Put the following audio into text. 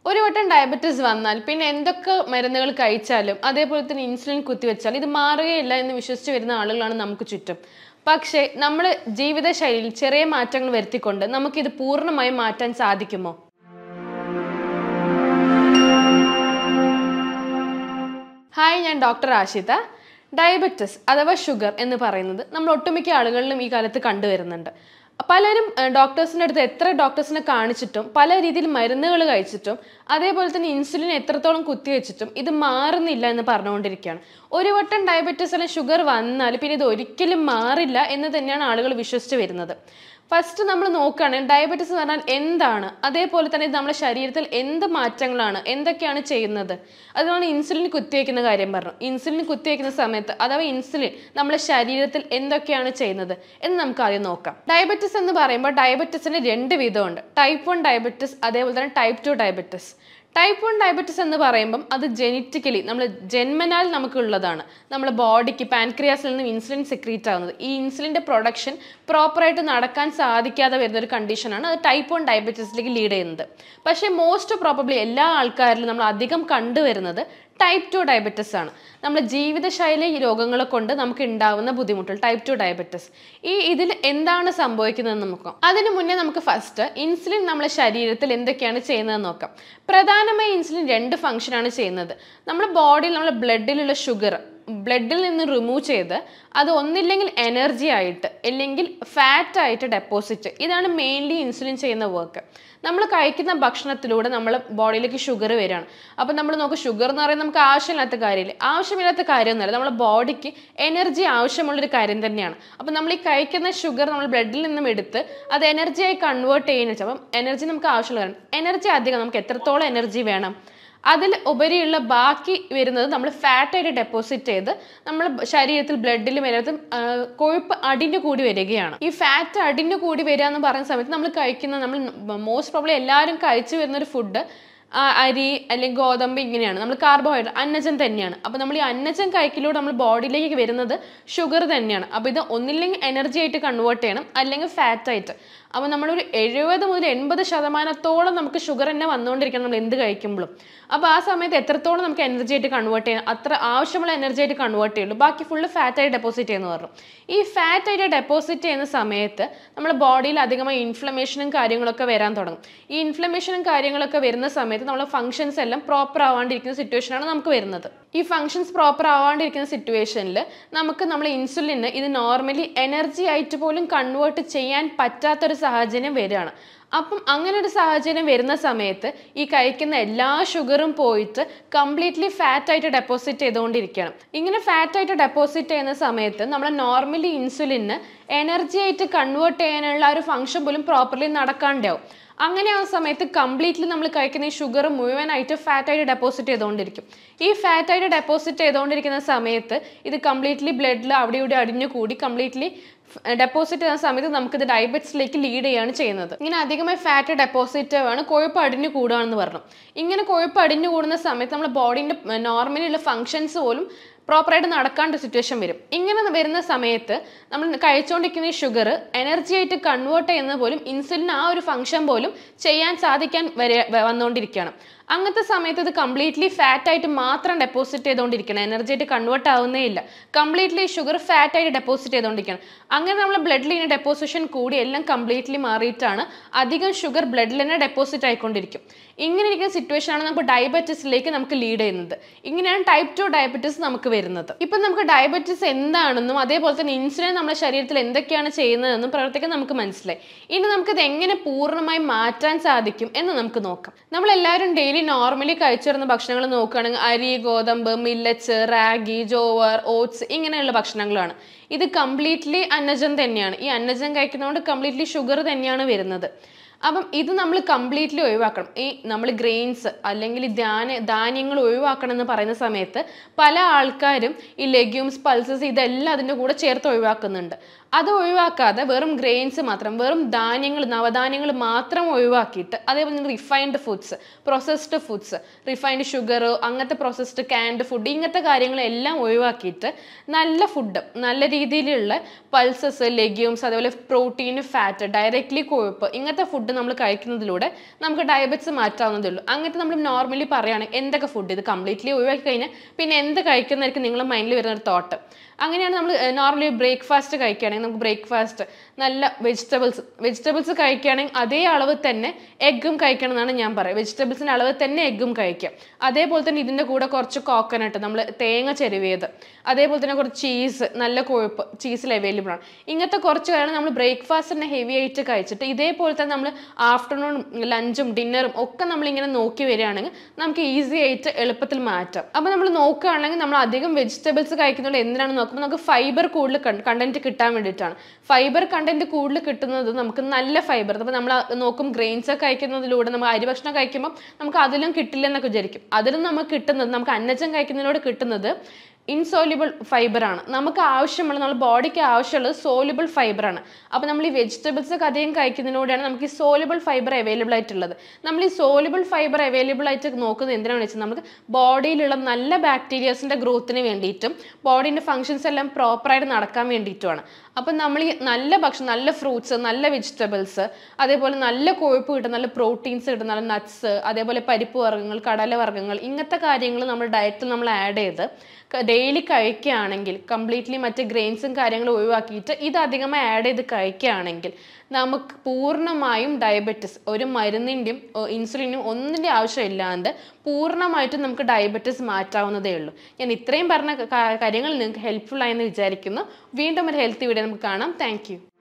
ഒരു വട്ടം ഡയബറ്റീസ് വന്നാൽ പിന്നെ എന്തൊക്കെ മരുന്നുകൾ കഴിച്ചാലും അതേപോലെ തന്നെ ഇൻസുലിൻ കുത്തിവെച്ചാൽ ഇത് മാറുകയില്ല എന്ന് വിശ്വസിച്ച് വരുന്ന ആളുകളാണ് നമുക്ക് ചുറ്റും പക്ഷേ നമ്മൾ ജീവിതശൈലിയിൽ ചെറിയ മാറ്റങ്ങൾ വരുത്തിക്കൊണ്ട് നമുക്കിത് പൂർണ്ണമായും മാറ്റാൻ സാധിക്കുമോ ഹായ് ഞാൻ ഡോക്ടർ ആഷിത ഡയബറ്റിസ് അഥവാ ഷുഗർ എന്ന് പറയുന്നത് നമ്മൾ ഒട്ടുമിക്ക ആളുകളിലും ഈ കാലത്ത് കണ്ടുവരുന്നുണ്ട് പലരും ഡോക്ടേഴ്സിൻ്റെ അടുത്ത് എത്ര ഡോക്ടേഴ്സിനെ കാണിച്ചിട്ടും പല രീതിയിൽ മരുന്നുകൾ കഴിച്ചിട്ടും അതേപോലെ തന്നെ ഇൻസുലിൻ എത്രത്തോളം കുത്തിവെച്ചിട്ടും ഇത് മാറുന്നില്ല എന്ന് പറഞ്ഞുകൊണ്ടിരിക്കുകയാണ് ഒരു വട്ടം ഡയബറ്റീസ് അല്ലെങ്കിൽ ഷുഗർ വന്നാൽ പിന്നെ ഇത് ഒരിക്കലും മാറില്ല എന്ന് തന്നെയാണ് ആളുകൾ വിശ്വസിച്ച് വരുന്നത് ഫസ്റ്റ് നമ്മൾ നോക്കുകയാണെങ്കിൽ ഡയബറ്റീസ് എന്ന് പറഞ്ഞാൽ എന്താണ് അതേപോലെ തന്നെ ഇത് നമ്മുടെ ശരീരത്തിൽ എന്ത് മാറ്റങ്ങളാണ് എന്തൊക്കെയാണ് ചെയ്യുന്നത് അതുകൊണ്ട് ഇൻസുലിൻ കുത്തിവെക്കുന്ന കാര്യം പറഞ്ഞു ഇൻസുലിൻ കുത്തിവെക്കുന്ന സമയത്ത് അഥവാ ഇൻസുലിൻ നമ്മുടെ ശരീരത്തിൽ എന്തൊക്കെയാണ് ചെയ്യുന്നത് എന്ന് നമുക്ക് ആദ്യം നോക്കാം ഡയബറ്റീസ് എന്ന് പറയുമ്പോൾ ഡയബറ്റീസിന് രണ്ട് വിധമുണ്ട് ടൈപ്പ് വൺ ഡയബറ്റീസ് അതേപോലെ തന്നെ type two diabetes type one diabetes എന്ന് പറയുമ്പം അത് ജനറ്റിക്കലി നമ്മൾ ജന്മനാൽ നമുക്കുള്ളതാണ് നമ്മുടെ ബോഡിക്ക് പാൻക്രിയാസിൽ നിന്നും ഇൻസുലിൻ സെക്രീറ്റ് ആവുന്നത് ഈ ഇൻസുലിൻ്റെ പ്രൊഡക്ഷൻ പ്രോപ്പറായിട്ട് നടക്കാൻ സാധിക്കാതെ വരുന്ന ഒരു കണ്ടീഷനാണ് അത് ടൈപ്പ് വൺ ഡയബറ്റീസിലേക്ക് ലീഡ് ചെയ്യുന്നത് പക്ഷേ മോസ്റ്റ് പ്രോബബ്ലി എല്ലാ ആൾക്കാരിലും നമ്മൾ അധികം കണ്ടുവരുന്നത് ടൈപ്പ് ടു ഡയബറ്റിസ് ആണ് നമ്മുടെ ജീവിതശൈലി രോഗങ്ങളെ കൊണ്ട് നമുക്ക് ഉണ്ടാവുന്ന ബുദ്ധിമുട്ടുകൾ ടൈപ്പ് ടു ഡയബറ്റിസ് ഈ ഇതിൽ എന്താണ് സംഭവിക്കുന്നതെന്ന് നോക്കാം അതിന് മുന്നേ നമുക്ക് ഫസ്റ്റ് ഇൻസുലിൻ നമ്മുടെ ശരീരത്തിൽ എന്തൊക്കെയാണ് ചെയ്യുന്നതെന്ന് നോക്കാം പ്രധാനമായി ഇൻസുലിൻ രണ്ട് ഫംഗ്ഷനാണ് ചെയ്യുന്നത് നമ്മുടെ ബോഡിയിൽ നമ്മുടെ ബ്ലഡിലുള്ള ഷുഗർ ബ്ലഡിൽ നിന്ന് റിമൂവ് ചെയ്ത് അത് ഒന്നില്ലെങ്കിൽ എനർജി ആയിട്ട് അല്ലെങ്കിൽ ഫാറ്റ് ആയിട്ട് ഡെപ്പോസിറ്റ് ഇതാണ് മെയിൻലി ഇൻസുലിൻ ചെയ്യുന്ന വർക്ക് നമ്മൾ കഴിക്കുന്ന ഭക്ഷണത്തിലൂടെ നമ്മൾ ബോഡിയിലേക്ക് ഷുഗർ വരികയാണ് അപ്പം നമ്മൾ നോക്കുക ഷുഗർ എന്ന് പറയുന്നത് നമുക്ക് ആവശ്യമില്ലാത്ത കാര്യമില്ല ആവശ്യമില്ലാത്ത കാര്യമൊന്നുമല്ല നമ്മുടെ ബോഡിക്ക് എനർജി ആവശ്യമുള്ളൊരു കാര്യം തന്നെയാണ് അപ്പം നമ്മൾ ഈ കഴിക്കുന്ന ഷുഗർ നമ്മൾ ബ്ലഡിൽ നിന്നും എടുത്ത് അത് എനർജിയായി കൺവേർട്ട് ചെയ്യുന്ന വെച്ചാൽ അപ്പം എനർജി നമുക്ക് ആവശ്യമുള്ള കാര്യം എനർജി അധികം നമുക്ക് എത്രത്തോളം എനർജി വേണം അതിൽ ഉപരിയുള്ള ബാക്കി വരുന്നത് നമ്മൾ ഫാറ്റായിട്ട് ഡെപ്പോസിറ്റ് ചെയ്ത് നമ്മൾ ശരീരത്തിൽ ബ്ലഡിലും എല്ലാത്തും കൊഴുപ്പ് അടിഞ്ഞു കൂടി വരികയാണ് ഈ ഫാറ്റ് അടിഞ്ഞു കൂടി വരിക എന്ന് പറയുന്ന സമയത്ത് നമ്മൾ കഴിക്കുന്ന നമ്മൾ മോസ്റ്റ് പ്രോബ്ലി എല്ലാവരും കഴിച്ചു വരുന്ന ഒരു ഫുഡ് അരി അല്ലെങ്കിൽ ഗോതമ്പ് ഇങ്ങനെയാണ് നമ്മൾ കാർബോഹൈഡ്രേറ്റ് അന്നജം തന്നെയാണ് അപ്പോൾ നമ്മൾ ഈ അന്നജം കഴിക്കലൂടെ നമ്മൾ ബോഡിയിലേക്ക് വരുന്നത് ഷുഗർ തന്നെയാണ് അപ്പോൾ ഇത് ഒന്നില്ലെങ്കിൽ എനർജി ആയിട്ട് കൺവേർട്ട് ചെയ്യണം അല്ലെങ്കിൽ ഫാറ്റ് ആയിട്ട് അപ്പോൾ നമ്മളൊരു എഴുപത് മുതൽ എൺപത് ശതമാനത്തോളം നമുക്ക് ഷുഗർ തന്നെ വന്നുകൊണ്ടിരിക്കണം നമ്മൾ എന്ത് കഴിക്കുമ്പോഴും അപ്പോൾ ആ സമയത്ത് എത്രത്തോളം നമുക്ക് എനർജി ആയിട്ട് കൺവേർട്ട് ചെയ്യണം അത്ര ആവശ്യമുള്ള എനർജി ആയിട്ട് കൺവേർട്ട് ചെയ്യുള്ളൂ ബാക്കി ഫുള്ള് ഫാറ്റായി ഡെപ്പോസിറ്റ് ചെയ്യുന്നു പറഞ്ഞു ഈ ഫാറ്റ് ആയിട്ട് ഡെപ്പോസിറ്റ് ചെയ്യുന്ന സമയത്ത് നമ്മുടെ ബോഡിയിൽ അധികമായി ഇൻഫ്ലമേഷനും കാര്യങ്ങളൊക്കെ വരാൻ തുടങ്ങും ഈ ഇൻഫ്ലമേഷനും കാര്യങ്ങളൊക്കെ വരുന്ന സമയത്ത് നമ്മളെ ഫങ്ഷൻസ് എല്ലാം പ്രോപ്പർ ആവാണ്ടിരിക്കുന്ന സിറ്റുവേഷനാണ് നമുക്ക് വരുന്നത് ഈ ഫങ്ഷൻസ് പ്രോപ്പർ ആവാണ്ടിരിക്കുന്ന സിറ്റുവേഷനിൽ നമുക്ക് നമ്മൾ ഇൻസുലിന് ഇത് നോർമലി എനർജി ആയിട്ട് പോലും കൺവേർട്ട് ചെയ്യാൻ പറ്റാത്തൊരു സാഹചര്യം വരികയാണ് അപ്പം അങ്ങനെ ഒരു സാഹചര്യം വരുന്ന സമയത്ത് ഈ കഴിക്കുന്ന എല്ലാ ഷുഗറും പോയിട്ട് കംപ്ലീറ്റ്ലി ഫാറ്റ് ആയിട്ട് ഡെപ്പോസിറ്റ് ചെയ്തുകൊണ്ടിരിക്കുകയാണ് ഇങ്ങനെ ഫാറ്റ് ആയിട്ട് ഡെപ്പോസിറ്റ് ചെയ്യുന്ന സമയത്ത് നമ്മൾ നോർമലി ഇൻസുലിന് എനർജി ആയിട്ട് കൺവേർട്ട് ചെയ്യാനുള്ള ഒരു ഫംഗ്ഷൻ പോലും പ്രോപ്പർലി നടക്കാണ്ടാവും അങ്ങനെ ആ സമയത്ത് കംപ്ലീറ്റ്ലി നമ്മൾ കഴിക്കുന്ന ഈ ഷുഗർ മുഴുവനായിട്ട് ഫാറ്റായിട്ട് ഡെപ്പോസിറ്റ് ചെയ്തുകൊണ്ടിരിക്കും ഈ ഫാറ്റായിട്ട് ഡെപ്പോസിറ്റ് ചെയ്തുകൊണ്ടിരിക്കുന്ന സമയത്ത് ഇത് കംപ്ലീറ്റ്ലി ബ്ലഡിൽ അവിടെ ഇവിടെ അടിഞ്ഞു കൂടി കംപ്ലീറ്റ്ലി ഡെപ്പോസിറ്റ് ചെയ്യുന്ന സമയത്ത് നമുക്കിത് ഡയബറ്റിസിലേക്ക് ലീഡ് ചെയ്യുകയാണ് ചെയ്യുന്നത് ഇങ്ങനെ അധികമായി ഫാറ്റ് ഡെപ്പോസിറ്റ് ആണ് കൊഴുപ്പ് അടിഞ്ഞു കൂടുകയാണെന്ന് പറഞ്ഞു ഇങ്ങനെ കൊഴുപ്പ് അടിഞ്ഞു കൂടുന്ന സമയത്ത് നമ്മുടെ ബോഡീൻ്റെ നോർമലി ഉള്ള ഫങ്ഷൻസ് പോലും പ്രോപ്പറായിട്ട് നടക്കാണ്ട് സിറ്റുവേഷൻ വരും ഇങ്ങനെ വരുന്ന സമയത്ത് നമ്മൾ കഴിച്ചുകൊണ്ടിരിക്കുന്ന ഈ ഷുഗർ എനർജി ആയിട്ട് കൺവേർട്ട് ചെയ്യുന്നത് പോലും ഇൻസുലിൻ ആ ഒരു ഫംഗ്ഷൻ പോലും ചെയ്യാൻ സാധിക്കാൻ വരെ വന്നുകൊണ്ടിരിക്കുകയാണ് അങ്ങനത്തെ സമയത്ത് ഇത് കംപ്ലീറ്റ്ലി ഫാറ്റ് ആയിട്ട് മാത്രം ഡെപ്പോസിറ്റ് ചെയ്തുകൊണ്ടിരിക്കണം എനർജി ആയിട്ട് കൺവേർട്ട് ആവുന്നേ ഇല്ല കംപ്ലീറ്റ്ലി ഷുഗർ ഫാറ്റ് ആയിട്ട് ഡെപ്പോസിറ്റ് ചെയ്തുകൊണ്ടിരിക്കണം അങ്ങനെ നമ്മൾ ബ്ലഡിൽ ഇങ്ങനെ ഡെപ്പോസിഷൻ കൂടി എല്ലാം കംപ്ലീറ്റ്ലി മാറിയിട്ടാണ് അധികം ഷുഗർ ബ്ലഡിൽ തന്നെ ഡെപ്പോസിറ്റ് ആയിക്കൊണ്ടിരിക്കും ഇങ്ങനെ ഇരിക്കുന്ന സിറ്റുവേഷനാണ് നമുക്ക് ഡയബറ്റീസിലേക്ക് നമുക്ക് ലീഡ് ചെയ്യുന്നത് ഇങ്ങനെയാണ് ടൈപ്പ് ടു ഡയബറ്റീസ് നമുക്ക് വരുന്നത് ഇപ്പം നമുക്ക് ഡയബറ്റീസ് എന്താണെന്നും അതേപോലെ തന്നെ ഇൻസുലിൻ നമ്മുടെ ശരീരത്തിൽ എന്തൊക്കെയാണ് ചെയ്യുന്നതെന്നും പ്രവർത്തിക്കാൻ നമുക്ക് മനസ്സിലായി ഇനി നമുക്കിത് എങ്ങനെ പൂർണ്ണമായി മാറ്റാൻ സാധിക്കും എന്ന് നമുക്ക് നോക്കാം നമ്മൾ എല്ലാവരും ഡെയിലി നോർമലി കഴിച്ചു വരുന്ന ഭക്ഷണങ്ങൾ നോക്കുകയാണെങ്കിൽ അരി ഗോതമ്പ് മില്ലറ്റ്സ് റാഗി ജോവർ ഓട്സ് ഇങ്ങനെയുള്ള ഭക്ഷണങ്ങളാണ് ഇത് കംപ്ലീറ്റ്ലി അന്നജം തന്നെയാണ് ഈ അന്നജം കഴിക്കുന്നതുകൊണ്ട് കംപ്ലീറ്റ്ലി ഷുഗർ തന്നെയാണ് വരുന്നത് അപ്പം ഇത് നമ്മൾ കംപ്ലീറ്റ്ലി ഒഴിവാക്കണം ഈ നമ്മൾ ഗ്രെയിൻസ് അല്ലെങ്കിൽ ഈ ധാന്യ ധാന്യങ്ങൾ ഒഴിവാക്കണം എന്ന് പറയുന്ന സമയത്ത് പല ആൾക്കാരും ഈ ലെഗ്യൂംസ് പൾസസ് ഇതെല്ലാം അതിൻ്റെ കൂടെ ചേർത്ത് ഒഴിവാക്കുന്നുണ്ട് അത് ഒഴിവാക്കാതെ വെറും ഗ്രെയിൻസ് മാത്രം വെറും ധാന്യങ്ങൾ നവധാന്യങ്ങൾ മാത്രം ഒഴിവാക്കിയിട്ട് അതേപോലെ തന്നെ refined foods processed foods refined sugar അങ്ങനത്തെ പ്രോസസ്ഡ് കാൻഡ് ഫുഡ് ഇങ്ങനത്തെ കാര്യങ്ങളെല്ലാം ഒഴിവാക്കിയിട്ട് നല്ല ഫുഡ് നല്ല രീതിയിലുള്ള പൾസസ് ലെഗ്യൂംസ് അതേപോലെ പ്രോട്ടീൻ ഫാറ്റ് ഡയറക്റ്റ്ലി കൊഴുപ്പ് ഇങ്ങനത്തെ ഫുഡ് നമ്മൾ കഴിക്കുന്നതിലൂടെ നമുക്ക് ഡയബറ്റിസ് മാറ്റാവുന്നതേ ഉള്ളൂ അങ്ങനത്തെ നമ്മൾ നോർമലി പറയുകയാണെങ്കിൽ എന്തൊക്കെ ഫുഡ് ഇത് കംപ്ലീറ്റ്ലി ഒഴിവാക്കി കഴിഞ്ഞാൽ പിന്നെ എന്ത് കഴിക്കുന്നതായിരിക്കും നിങ്ങളുടെ മൈൻഡിൽ വരുന്ന ഒരു തോട്ട് അങ്ങനെയാണ് നമ്മൾ നോർമലി ബ്രേക്ക്ഫാസ്റ്റ് കഴിക്കുകയാണെങ്കിൽ നമുക്ക് ബ്രേക്ക്ഫാസ്റ്റ് നല്ല വെജിറ്റബിൾസ് വെജിറ്റബിൾസ് കഴിക്കുകയാണെങ്കിൽ അതേ അളവ് തന്നെ എഗ്ഗും കഴിക്കണം എന്നാണ് ഞാൻ പറയുക വെജിറ്റബിൾസിൻ്റെ അളവ് തന്നെ എഗ്ഗും കഴിക്കാം അതേപോലെ തന്നെ ഇതിൻ്റെ കൂടെ കുറച്ച് കോക്കനട്ട് നമ്മൾ തേങ്ങ ചെരുവിയത് അതേപോലെ തന്നെ കുറച്ച് ചീസ് നല്ല കൊഴുപ്പ് ചീസിൽ അവൈലബിൾ ആണ് ഇങ്ങനത്തെ കുറച്ച് കാര്യങ്ങൾ നമ്മൾ ബ്രേക്ക്ഫാസ്റ്റിനെ ഹെവി ആയിട്ട് കഴിച്ചിട്ട് ഇതേപോലെ തന്നെ നമ്മൾ ആഫ്റ്റർനൂൺ ലഞ്ചും ഡിന്നറും ഒക്കെ നമ്മളിങ്ങനെ നോക്കി വരികയാണെങ്കിൽ നമുക്ക് ഈസി ആയിട്ട് എളുപ്പത്തിൽ മാറ്റാം അപ്പോൾ നമ്മൾ നോക്കുകയാണെങ്കിൽ നമ്മൾ അധികം വെജിറ്റബിൾസ് കഴിക്കുന്നുണ്ട് എന്തിനാണ് നോക്കുമ്പോൾ നമുക്ക് ഫൈബർ കൂടുതൽ കണ്ടന്റ് കിട്ടാൻ വേണ്ടിയിട്ടാണ് ഫൈബർ കണ്ടന്റ് കൂടുതൽ കിട്ടുന്നത് നമുക്ക് നല്ല ഫൈബർ അപ്പോൾ നമ്മൾ നോക്കും ഗ്രെയിൻസ് ഒക്കെ കഴിക്കുന്നതിലൂടെ നമ്മൾ അരിഭക്ഷണം കഴിക്കുമ്പോൾ നമുക്ക് അതിലും കിട്ടില്ല എന്നൊക്കെ വിചാരിക്കും അതിലും നമുക്ക് കിട്ടുന്നത് നമുക്ക് അന്നജം കഴിക്കുന്നതിലൂടെ കിട്ടുന്നത് ഇൻസോല്യുബിൾ ഫൈബറാണ് നമുക്ക് ആവശ്യമുള്ള നമ്മുടെ ബോഡിക്ക് ആവശ്യമുള്ളത് സോല്യുബിൾ ഫൈബറാണ് അപ്പോൾ നമ്മൾ ഈ വെജിറ്റബിൾസ് ഒക്കെ അധികം കഴിക്കുന്നതിലൂടെയാണ് നമുക്ക് ഈ സോല്യുബിൾ ഫൈബർ അവൈലബിൾ ആയിട്ടുള്ളത് നമ്മൾ ഈ സോല്യുബിൾ ഫൈബർ അവൈലബിൾ ആയിട്ട് നോക്കുന്നത് എന്തിനാണെന്ന് വെച്ചാൽ നമുക്ക് ബോഡിയിലുള്ള നല്ല ബാക്ടീരിയസിൻ്റെ ഗ്രോത്തിന് വേണ്ടിയിട്ടും ബോഡീൻ്റെ ഫങ്ഷൻസ് എല്ലാം പ്രോപ്പറായിട്ട് നടക്കാൻ വേണ്ടിയിട്ടുമാണ് അപ്പം നമ്മൾ ഈ നല്ല ഭക്ഷണം നല്ല ഫ്രൂട്ട്സ് നല്ല വെജിറ്റബിൾസ് അതേപോലെ നല്ല കൊഴുപ്പ് കിട്ടും നല്ല പ്രോട്ടീൻസ് കിട്ടും നല്ല നട്ട്സ് അതേപോലെ പരിപ്പ് വർഗ്ഗങ്ങൾ കടല വർഗ്ഗങ്ങൾ ഇങ്ങനത്തെ കാര്യങ്ങൾ നമ്മൾ ഡയറ്റിൽ നമ്മൾ ആഡ് ചെയ്ത് ഡെയിലി കഴിക്കുകയാണെങ്കിൽ കംപ്ലീറ്റ്ലി മറ്റ് ഗ്രെയിൻസും കാര്യങ്ങളും ഒഴിവാക്കിയിട്ട് ഇത് അധികമായി ആഡ് ചെയ്ത് കഴിക്കുകയാണെങ്കിൽ നമുക്ക് പൂർണ്ണമായും ഡയബറ്റിസ് ഒരു മരുന്നിൻ്റെയും ഇൻസുലിനും ഒന്നിൻ്റെ ആവശ്യമില്ലാണ്ട് പൂർണ്ണമായിട്ടും നമുക്ക് ഡയബറ്റിസ് മാറ്റാവുന്നതേ ഉള്ളൂ ഞാൻ ഇത്രയും പറഞ്ഞ കാര്യങ്ങൾ നിങ്ങൾക്ക് ഹെൽപ്ഫുൾ ആയെന്ന് വിചാരിക്കുന്നു വീണ്ടും ഒരു ഹെൽത്തി വീഡിയോ നമുക്ക് കാണാം താങ്ക്